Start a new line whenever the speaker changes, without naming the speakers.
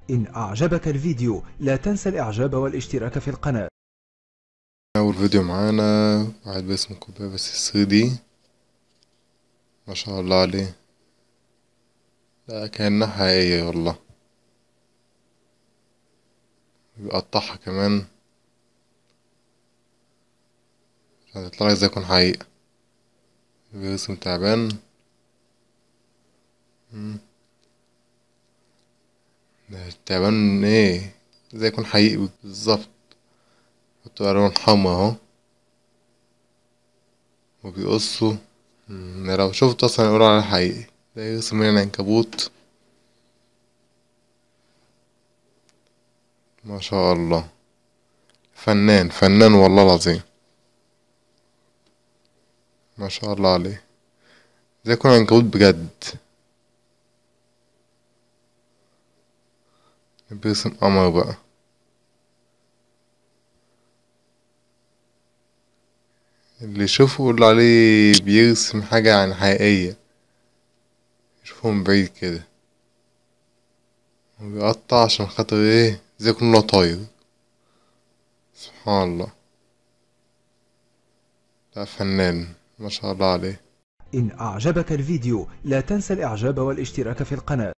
إن أعجبك الفيديو لا تنسى الإعجاب والاشتراك في القناة
أول فيديو معانا واحد باسمه كوبابس الصيدي ما شاء الله عليه لا كأنها حقيقية والله بيقطعها كمان عشان تطلع ازاي يكون حقيقة بيرسم تعبان مم. ده التعبان ايه ازاي يكون حقيقي بالظبط حطوا ألوان حمرا اهو وبيقصوا مم، لو شفت اصلا يقولوا على حقيقي ده يرسم هنا عنكبوت ما شاء الله فنان فنان والله العظيم ما شاء الله عليه زي يكون عنكبوت بجد بيرسم قمر بقى اللي يشوفه يقول عليه بيرسم حاجة عن حقيقية يشوفه من بعيد كده وبيقطع عشان خاطر ايه زي يكون له طاير سبحان الله لا فنان ما شاء الله عليه
إن أعجبك الفيديو لا تنسى الإعجاب والاشتراك في القناة